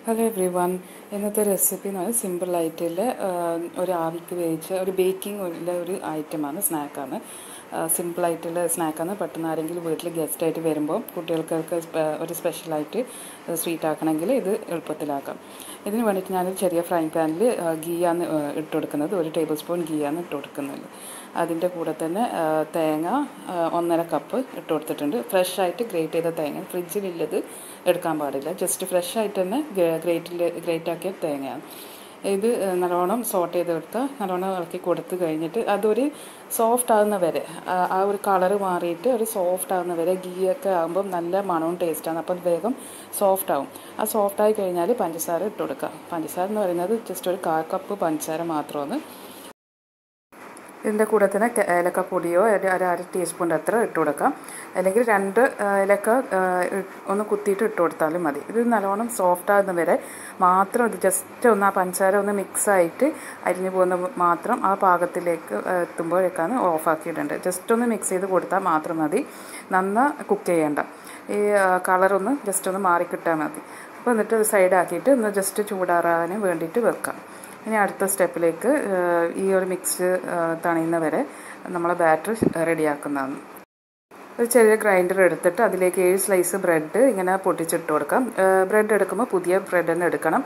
hello everyone ഇന്നത്തെ recipe എന്ന് പറഞ്ഞാൽ സിമ്പിളായിട്ടുള്ള ഒരു ആവിക്ക് വേവിച്ച ഒരു ബേക്കിംഗ് ഉള്ള ഒരു ഐറ്റമാണ് സ്നാക്കാണ് സിമ്പിളായിട്ടുള്ള സ്നാക്കാണ് പെട്ടെന്ന് ആരെങ്കിലും വീട്ടിൽ ഗസ്റ്റായിട്ട് വരുമ്പോൾ കുട്ടികൾക്കൊക്കെ ഒരു സ്പെഷ്യലായിട്ട് സ്വീറ്റ് ആക്കണമെങ്കിൽ ഇത് എളുപ്പത്തിലാക്കാം ഇതിന് വേണ്ടിയിട്ട് ഞാനൊരു ചെറിയ ഫ്രൈ പാനിൽ ഗീയാണ് ഇട്ട് കൊടുക്കുന്നത് ഒരു ടേബിൾ സ്പൂൺ ഗീയാണ് ഇട്ട് കൊടുക്കുന്നത് അതിൻ്റെ കൂടെ തന്നെ തേങ്ങ ഒന്നര കപ്പ് ഇട്ട് കൊടുത്തിട്ടുണ്ട് ഫ്രഷ് ആയിട്ട് ഗ്രേറ്റ് ചെയ്ത തേങ്ങ ഫ്രിഡ്ജിലുള്ളത് എടുക്കാൻ പാടില്ല ജസ്റ്റ് ഫ്രഷ് ആയിട്ട് തന്നെ ഗ്രേറ്റിൽ ഗ്രേറ്റ് ആക്കിയ തേങ്ങയാണ് ഇത് നല്ലോണം സോട്ട് ചെയ്തെടുത്ത് നല്ലോണം ഇളക്കി കൊടുത്ത് കഴിഞ്ഞിട്ട് അതൊരു സോഫ്റ്റ് ആകുന്ന വരെ ആ ഒരു കളറ് മാറിയിട്ട് ഒരു സോഫ്റ്റ് ആകുന്ന വരെ ഗീയൊക്കെ ആകുമ്പം നല്ല മണവും ടേസ്റ്റാണ് അപ്പം വേഗം സോഫ്റ്റ് ആവും ആ സോഫ്റ്റ് ആയി കഴിഞ്ഞാൽ പഞ്ചസാര ഇട്ട് കൊടുക്കുക പഞ്ചസാര എന്ന് പറയുന്നത് ജസ്റ്റ് ഒരു കാൽ കപ്പ് പഞ്ചസാര മാത്രമാണ് ഇതിൻ്റെ കൂടെ തന്നെ ഏലക്കപ്പൊടിയോ ഒരു അര ടീസ്പൂണിൻ്റെ അത്ര ഇട്ട് കൊടുക്കാം അല്ലെങ്കിൽ രണ്ട് ഏലക്ക ഒന്ന് കുത്തിയിട്ട് ഇട്ട് കൊടുത്താലും മതി ഇത് നല്ലോണം സോഫ്റ്റ് ആകുന്ന വരെ മാത്രം ഇത് ജസ്റ്റ് ഒന്ന് ആ പഞ്ചസാര ഒന്ന് മിക്സ് ആയിട്ട് അരിഞ്ഞു പോകുന്ന മാത്രം ആ പാകത്തിലേക്ക് എത്തുമ്പോഴേക്കാണ് ഓഫാക്കിയിട്ടുണ്ട് ജസ്റ്റ് ഒന്ന് മിക്സ് ചെയ്ത് കൊടുത്താൽ മാത്രം മതി നന്ന കുക്ക് ചെയ്യേണ്ട ഈ കളറൊന്ന് ജസ്റ്റ് ഒന്ന് മാറിക്കിട്ടാൽ മതി അപ്പോൾ എന്നിട്ട് സൈഡാക്കിയിട്ട് ഒന്ന് ജസ്റ്റ് ചൂടാറാൻ വേണ്ടിയിട്ട് വെക്കാം ഇനി അടുത്ത സ്റ്റെപ്പിലേക്ക് ഈ ഒരു മിക്സ് തണിയുന്ന വരെ നമ്മൾ ബാറ്റർ റെഡിയാക്കുന്നതാണ് ഒരു ചെറിയ ഗ്രൈൻഡർ എടുത്തിട്ട് അതിലേക്ക് ഏഴ് സ്ലൈസ് ബ്രെഡ് ഇങ്ങനെ പൊട്ടിച്ചിട്ട് കൊടുക്കാം ബ്രെഡ് എടുക്കുമ്പോൾ പുതിയ ബ്രെഡ് തന്നെ എടുക്കണം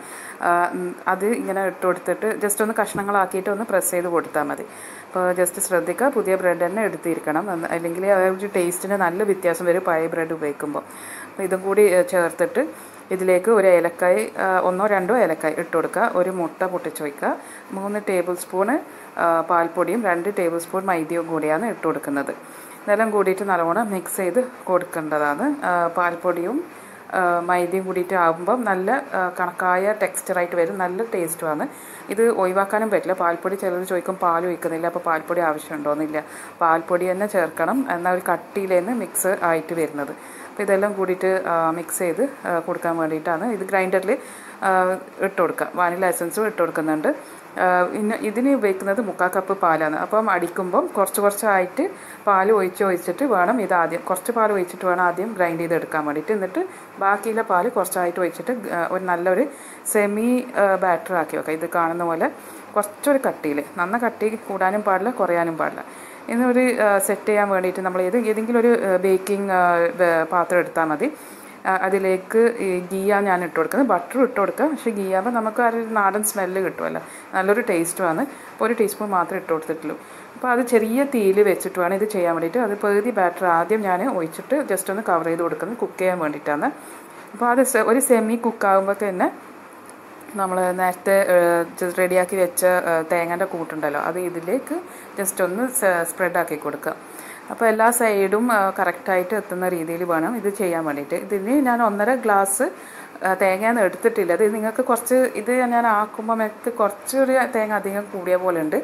അത് ഇങ്ങനെ ഇട്ട് കൊടുത്തിട്ട് ജസ്റ്റ് ഒന്ന് കഷ്ണങ്ങളാക്കിയിട്ട് ഒന്ന് പ്രസ് ചെയ്ത് കൊടുത്താൽ മതി അപ്പോൾ ജസ്റ്റ് ശ്രദ്ധിക്കുക പുതിയ ബ്രെഡ് തന്നെ എടുത്തിരിക്കണം അല്ലെങ്കിൽ ആ ഒരു ടേസ്റ്റിന് നല്ല വ്യത്യാസം വരും പഴയ ബ്രെഡ് ഉപയോഗിക്കുമ്പോൾ അപ്പോൾ ഇതും കൂടി ചേർത്തിട്ട് ഇതിലേക്ക് ഒരു ഏലക്കായ് ഒന്നോ രണ്ടോ ഏലക്കായ് ഇട്ട് കൊടുക്കുക ഒരു മുട്ട പൊട്ടിച്ച് വയ്ക്കുക മൂന്ന് ടേബിൾ സ്പൂണ് പാൽപ്പൊടിയും രണ്ട് ടേബിൾ സ്പൂൺ മൈദയും കൂടിയാണ് ഇട്ട് കൊടുക്കുന്നത് ഇതെല്ലാം കൂടിയിട്ട് നല്ലോണം മിക്സ് ചെയ്ത് കൊടുക്കേണ്ടതാണ് പാൽപ്പൊടിയും മൈദയും കൂടിയിട്ട് ആകുമ്പം നല്ല കണക്കായ ടെക്സ്ചറായിട്ട് വരും നല്ല ടേസ്റ്റുമാണ് ഇത് ഒഴിവാക്കാനും പറ്റില്ല പാൽപ്പൊടി ചിലർ ചോദിക്കും പാൽ ഒഴിക്കുന്നില്ല അപ്പോൾ പാൽപ്പൊടി ആവശ്യമുണ്ടോയെന്നില്ല പാൽപ്പൊടി തന്നെ ചേർക്കണം എന്നാൽ ഒരു കട്ടിയിലേന്ന് മിക്സ് ആയിട്ട് വരുന്നത് അപ്പോൾ ഇതെല്ലാം കൂടിയിട്ട് മിക്സ് ചെയ്ത് കൊടുക്കാൻ വേണ്ടിയിട്ടാണ് ഇത് ഗ്രൈൻഡറിൽ ഇട്ട് കൊടുക്കുക വാനില എസൻസും ഇട്ട് കൊടുക്കുന്നുണ്ട് പിന്നെ ഇതിന് ഉപയോഗിക്കുന്നത് മുക്കാൽ കപ്പ് പാലാണ് അപ്പം അടിക്കുമ്പം കുറച്ച് കുറച്ചായിട്ട് പാൽ ഒഴിച്ച് ഒഴിച്ചിട്ട് വേണം ഇത് ആദ്യം കുറച്ച് പാൽ ഒഴിച്ചിട്ട് വേണം ആദ്യം ഗ്രൈൻഡ് ചെയ്തെടുക്കാൻ വേണ്ടിയിട്ട് എന്നിട്ട് ബാക്കിയുള്ള പാൽ കുറച്ചായിട്ട് ഒഴിച്ചിട്ട് ഒരു നല്ലൊരു സെമി ബാറ്റർ ആക്കി വെക്കാം ഇത് കാണുന്ന പോലെ കുറച്ചൊരു കട്ടിയിൽ നന്ന കട്ടി കൂടാനും പാടില്ല കുറയാനും പാടില്ല എന്നൊരു സെറ്റ് ചെയ്യാൻ വേണ്ടിയിട്ട് നമ്മൾ ഏത് ഏതെങ്കിലും ഒരു ബേക്കിംഗ് പാത്രം എടുത്താൽ മതി അതിലേക്ക് ഈ ഗീയ ഞാൻ ഇട്ട് കൊടുക്കുന്നത് ബട്ടർ ഇട്ട് കൊടുക്കുക പക്ഷേ ഗീയാകുമ്പോൾ നമുക്ക് ആ ഒരു നാടൻ സ്മെല്ല് കിട്ടുമല്ലോ നല്ലൊരു ടേസ്റ്റുമാണ് അപ്പോൾ ഒരു ടീസ്പൂൺ മാത്രമേ ഇട്ട് കൊടുത്തിട്ടുള്ളൂ അപ്പോൾ അത് ചെറിയ തീയിൽ വെച്ചിട്ട് വേണം ഇത് ചെയ്യാൻ വേണ്ടിയിട്ട് അത് പകുതി ബാറ്റർ ആദ്യം ഞാൻ ഒഴിച്ചിട്ട് ജസ്റ്റ് ഒന്ന് കവർ ചെയ്ത് കൊടുക്കുന്നത് കുക്ക് ചെയ്യാൻ വേണ്ടിയിട്ടാണ് അപ്പോൾ അത് ഒരു സെമി കുക്കാകുമ്പോൾ തന്നെ നമ്മൾ നേരത്തെ റെഡിയാക്കി വെച്ച തേങ്ങൻ്റെ കൂട്ടുണ്ടല്ലോ അത് ഇതിലേക്ക് ജസ്റ്റ് ഒന്ന് സ്പ്രെഡാക്കി കൊടുക്കുക അപ്പോൾ എല്ലാ സൈഡും കറക്റ്റായിട്ട് എത്തുന്ന രീതിയിൽ വേണം ഇത് ചെയ്യാൻ വേണ്ടിയിട്ട് ഇതിന് ഞാൻ ഒന്നര ഗ്ലാസ് തേങ്ങയാണ് എടുത്തിട്ടില്ല ഇത് നിങ്ങൾക്ക് കുറച്ച് ഇത് ഞാൻ ആക്കുമ്പോൾ എനിക്ക് കുറച്ചൊരു തേങ്ങ അധികം കൂടിയ പോലെ ഉണ്ട്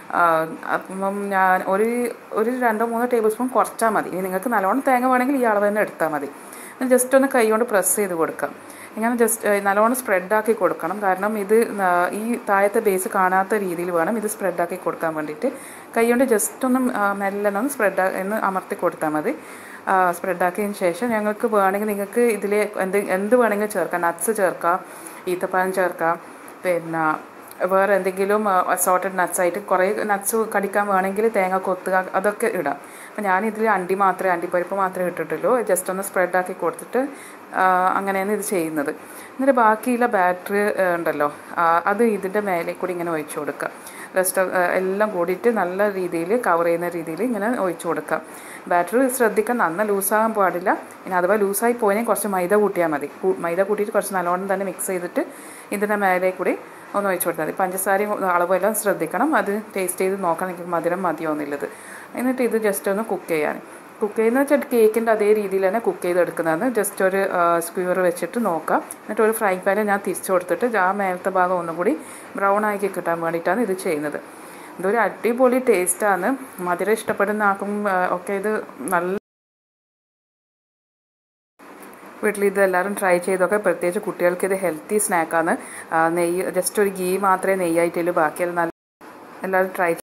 അപ്പം ഞാൻ ഒരു ഒരു രണ്ടോ മൂന്നോ ടേബിൾ സ്പൂൺ കുറച്ചാൽ മതി ഇനി നിങ്ങൾക്ക് നല്ലോണം തേങ്ങ വേണമെങ്കിൽ ഈ അളവ് തന്നെ എടുത്താൽ മതി ജസ്റ്റ് ഒന്ന് കൈ കൊണ്ട് പ്രസ് ചെയ്ത് കൊടുക്കാം ഇങ്ങനെ ജസ്റ്റ് നല്ലോണം സ്പ്രെഡാക്കി കൊടുക്കണം കാരണം ഇത് ഈ താഴത്തെ ബേസ് കാണാത്ത രീതിയിൽ വേണം ഇത് സ്പ്രെഡാക്കി കൊടുക്കാൻ വേണ്ടിയിട്ട് കൈ കൊണ്ട് ജസ്റ്റ് ഒന്ന് മെല്ലെ ഒന്ന് സ്പ്രെഡ് എന്ന് അമർത്തി കൊടുത്താൽ മതി സ്പ്രെഡാക്കിയതിന് ശേഷം ഞങ്ങൾക്ക് വേണമെങ്കിൽ നിങ്ങൾക്ക് ഇതിൽ എന്ത് എന്ത് വേണമെങ്കിലും ചേർക്കാം നട്ട്സ് ചേർക്കാം ഈത്തപ്പഴം ചേർക്കാം പിന്നെ വേറെ എന്തെങ്കിലും അസോർട്ടഡ് നട്ട്സ് ആയിട്ട് കുറേ നട്ട്സ് കടിക്കാൻ വേണമെങ്കിൽ തേങ്ങ കൊത്തുക അതൊക്കെ ഇടാം അപ്പോൾ ഞാനിതിൽ അണ്ടി മാത്രമേ അണ്ടിപ്പരിപ്പ് മാത്രമേ ഇട്ടിട്ടുള്ളൂ ജസ്റ്റ് ഒന്ന് സ്പ്രെഡാക്കി കൊടുത്തിട്ട് അങ്ങനെയാണ് ഇത് ചെയ്യുന്നത് എന്നിട്ട് ബാക്കിയുള്ള ബാറ്ററി ഉണ്ടല്ലോ അത് ഇതിൻ്റെ മേലെ കൂടി ഇങ്ങനെ ഒഴിച്ചു കൊടുക്കുക റെസ്റ്റ് എല്ലാം കൂടിയിട്ട് നല്ല രീതിയിൽ കവർ ചെയ്യുന്ന രീതിയിൽ ഇങ്ങനെ ഒഴിച്ചു കൊടുക്കുക ബാറ്ററി ശ്രദ്ധിക്കാൻ നന്ന ലൂസാകാൻ പാടില്ല ഇനി അഥവാ ലൂസായി പോയതിനെ കുറച്ച് മൈദ കൂട്ടിയാൽ മതി മൈദ കൂട്ടിയിട്ട് കുറച്ച് നല്ലോണം തന്നെ മിക്സ് ചെയ്തിട്ട് ഇതിൻ്റെ മേലെ കൂടി ഒന്ന് ഒഴിച്ചു കൊടുത്താൽ മതി പഞ്ചസാരയും അളവെല്ലാം ശ്രദ്ധിക്കണം അത് ടേസ്റ്റ് ചെയ്ത് നോക്കണം എനിക്ക് മധുരം മതിയോന്നുള്ളത് എന്നിട്ട് ഇത് ജസ്റ്റ് ഒന്ന് കുക്ക് ചെയ്യാൻ കുക്ക് ചെയ്യുന്ന വെച്ചാൽ കേക്കിൻ്റെ അതേ രീതിയിൽ തന്നെ കുക്ക് ചെയ്തെടുക്കുന്നതാണ് ജസ്റ്റ് ഒരു സ്ക്യൂർ വെച്ചിട്ട് നോക്കാം എന്നിട്ട് ഒരു ഫ്രൈ പാനിൽ ഞാൻ തിരിച്ചു കൊടുത്തിട്ട് ആ മേലത്തെ ഭാഗം ഒന്നും കൂടി ബ്രൗൺ ആക്കി കിട്ടാൻ വേണ്ടിയിട്ടാണ് ഇത് ചെയ്യുന്നത് ഇതൊരു അടിപൊളി ടേസ്റ്റാണ് മധുരം ഇഷ്ടപ്പെടുന്ന ആക്കും ഒക്കെ ഇത് നല്ല വീട്ടിൽ ഇത് എല്ലാവരും ട്രൈ ചെയ്തൊക്കെ പ്രത്യേകിച്ച് കുട്ടികൾക്ക് ഇത് ഹെൽത്തി സ്നാക്കാണ് നെയ്യ് ജസ്റ്റ് ഒരു ഗീ മാത്രമേ നെയ്യായിട്ടുള്ളൂ ബാക്കിയെല്ലാം നല്ല എല്ലാവരും ട്രൈ